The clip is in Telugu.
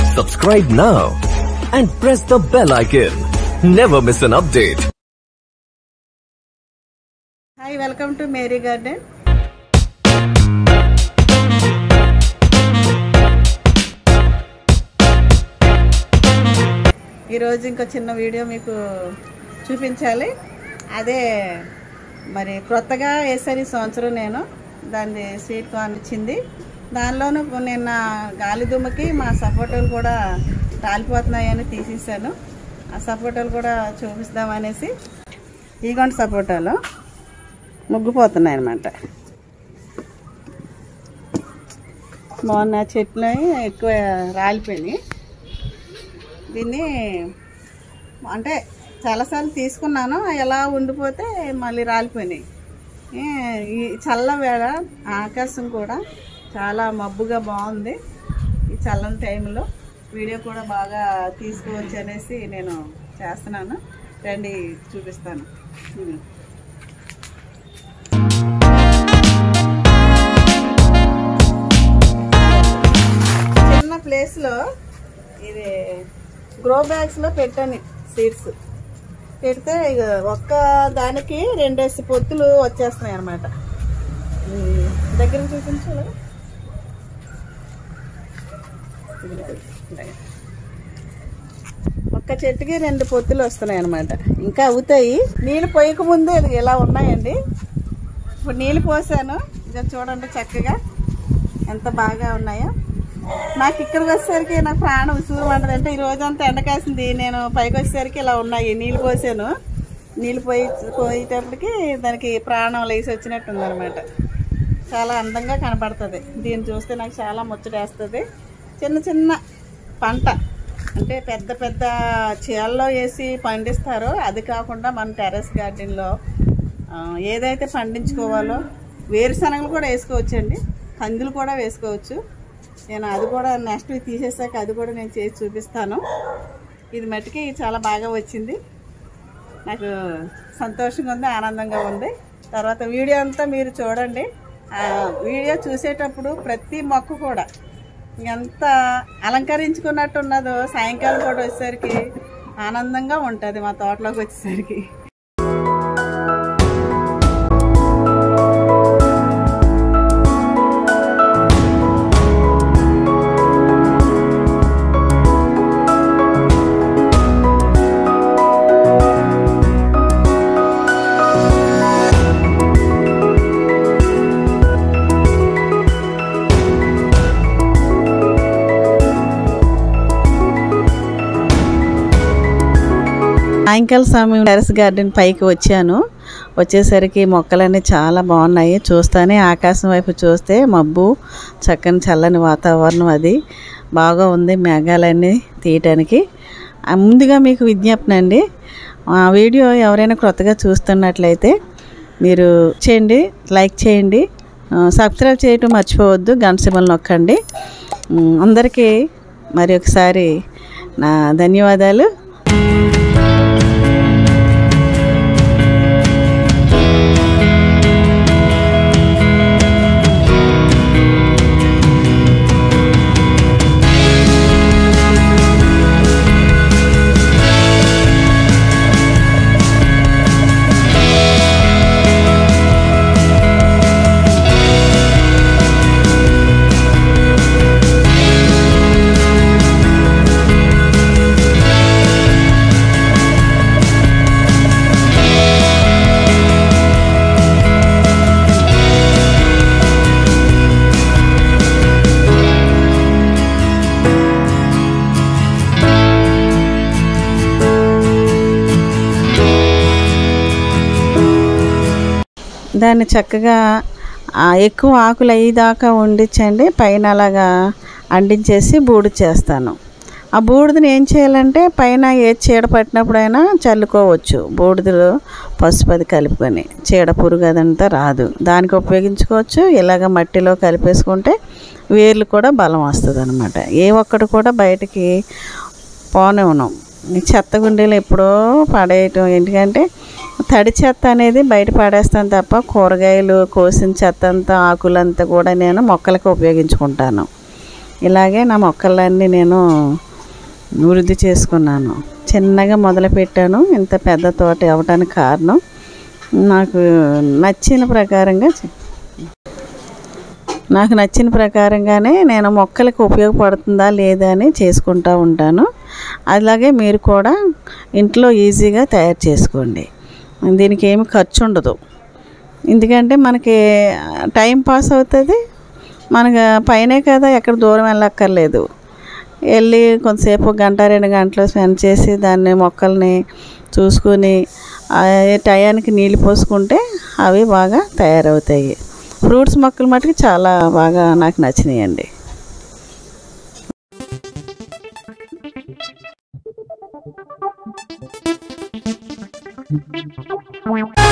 Subscribe now and press the bell icon. Never miss an update. Hi welcome to Mary garden ఈరోజు ఇంకో చిన్న వీడియో మీకు చూపించాలి అదే మరి కొత్తగా వేసాను ఈ సంవత్సరం నేను దాన్ని స్వీట్ కార్న్ ఇచ్చింది దానిలోనూ నిన్న గాలి దుమ్మకి మా సపోటాలు కూడా రాలిపోతున్నాయని తీసేసాను ఆ సపోటాలు కూడా చూపిస్తామనేసి ఈగొండ సపోటాలు ముగ్గిపోతున్నాయి అనమాట మొన్న చెట్లు ఎక్కువ రాలిపోయినాయి దీన్ని అంటే చాలాసార్లు తీసుకున్నాను ఎలా ఉండిపోతే మళ్ళీ రాలిపోయినాయి ఏ, ఈ చల్ల వేళ ఆకాశం కూడా చాలా మబ్బుగా బాగుంది ఈ చల్లని టైంలో వీడియో కూడా బాగా తీసుకోవచ్చు అనేసి నేను చేస్తున్నాను రండి చూపిస్తాను ఇది. చిన్న ప్లేస్లో ఇది గ్రో బ్యాగ్స్లో పెట్టాను సీడ్స్ పెడితే ఇక ఒక్క దానికి రెండేసి పొత్తులు వచ్చేస్తున్నాయి అనమాట దగ్గర చూపించాలి ఒక్క చెట్టుకి రెండు పొత్తులు వస్తున్నాయి అనమాట ఇంకా అవుతాయి నీళ్ళు పోయక ముందు ఇది ఇలా ఉన్నాయండి ఇప్పుడు నీళ్ళు పోసాను ఇక చూడండి చక్కగా ఎంత బాగా ఉన్నాయో నాకు ఇక్కడికి వచ్చేసరికి నాకు ప్రాణం ఉసురు పడ్డది అంటే ఈ రోజంతా ఎండ కాసింది నేను పైకి వచ్చేసరికి ఇలా ఉన్నాయి నీళ్ళు పోసాను నీళ్ళు పోయి పోయేటప్పటికి దానికి ప్రాణం లేచి వచ్చినట్టు ఉందన్నమాట చాలా అందంగా కనపడుతుంది దీన్ని చూస్తే నాకు చాలా ముచ్చటేస్తుంది చిన్న చిన్న పంట అంటే పెద్ద పెద్ద చీరలో వేసి పండిస్తారో అది కాకుండా మన టెర్రస్ గార్డెన్లో ఆ, ఏదైతే పండించుకోవాలో వేరుశనగలు కూడా వేసుకోవచ్చండి కందులు కూడా వేసుకోవచ్చు నేను అది కూడా నెక్స్ట్ వీక్ తీసేసాక అది కూడా నేను చేసి చూపిస్తాను ఇది మట్టుకి చాలా బాగా వచ్చింది నాకు సంతోషంగా ఉంది ఆనందంగా ఉంది తర్వాత వీడియో అంతా మీరు చూడండి ఆ వీడియో చూసేటప్పుడు ప్రతి మొక్క కూడా ఎంత అలంకరించుకున్నట్టు ఉన్నదో సాయంకాలం పూట వచ్చేసరికి ఆనందంగా ఉంటుంది మా తోటలోకి వచ్చేసరికి సాయంకాల సమయం టెరస్ గార్డెన్ పైకి వచ్చాను వచ్చేసరికి మొక్కలన్నీ చాలా బాగున్నాయి చూస్తానే ఆకాశం వైపు చూస్తే మబ్బు చక్కని చల్లని వాతావరణం అది బాగా ఉంది మేఘాలన్నీ తీయటానికి ఆ, ముందుగా మీకు విజ్ఞాపన అండి ఆ వీడియో ఎవరైనా క్రొత్తగా చూస్తున్నట్లయితే మీరు చేయండి లైక్ చేయండి ఆ, సబ్స్క్రైబ్ చేయటం మర్చిపోవద్దు గంట సింబల్ నొక్కండి ఉమ్, అందరికీ మరి ఒకసారి నా ధన్యవాదాలు దాన్ని చక్కగా ఆ, ఎక్కువ ఆకులు అయ్యేదాకా వండించండి పైన అలాగా అండించేసి బూడిద చేస్తాను ఆ బూడిదని ఏం చేయాలంటే పైన ఏ చీడ పట్టినప్పుడైనా చల్లుకోవచ్చు బూడిదలో పసుపు అది కలుపుకొని చీడ పురుగు అదంతా రాదు దానికి ఉపయోగించుకోవచ్చు ఇలాగ మట్టిలో కలిపేసుకుంటే వేర్లు కూడా బలం వస్తుంది అనమాట ఏ ఒక్కటి కూడా బయటికి పోనివ్వను ఈ చెత్త గుండీలు ఎప్పుడో పడేయటం ఎందుకంటే తడి చెత్త అనేది బయట పడేస్తాను తప్ప కూరగాయలు కోసిన చెత్త అంతా ఆకులంతా కూడా నేను మొక్కలకు ఉపయోగించుకుంటాను ఇలాగే నా మొక్కలన్నీ నేను వృద్ధి చేసుకున్నాను చిన్నగా మొదలుపెట్టాను ఇంత పెద్ద తోట అవ్వడానికి కారణం నాకు నచ్చిన ప్రకారంగా చే- నాకు నచ్చిన ప్రకారంగానే నేను మొక్కలకు ఉపయోగపడుతుందా లేదా అని చేసుకుంటూ ఉంటాను అలాగే మీరు కూడా ఇంట్లో ఈజీగా తయారు చేసుకోండి దీనికి ఏమి ఖర్చు ఉండదు ఎందుకంటే మనకి టైం పాస్ అవుతుంది మనకు పైనే కదా ఎక్కడ దూరం వెళ్ళక్కర్లేదు వెళ్ళి కొంతసేపు గంట రెండు గంటలు స్పెండ్ చేసి దాన్ని మొక్కల్ని చూసుకుని ఆ టయానికి నీళ్ళు పోసుకుంటే అవి బాగా తయారవుతాయి ఫ్రూట్స్ మొక్కలు మటుకు చాలా బాగా నాకు నచ్చినాయండి Wow.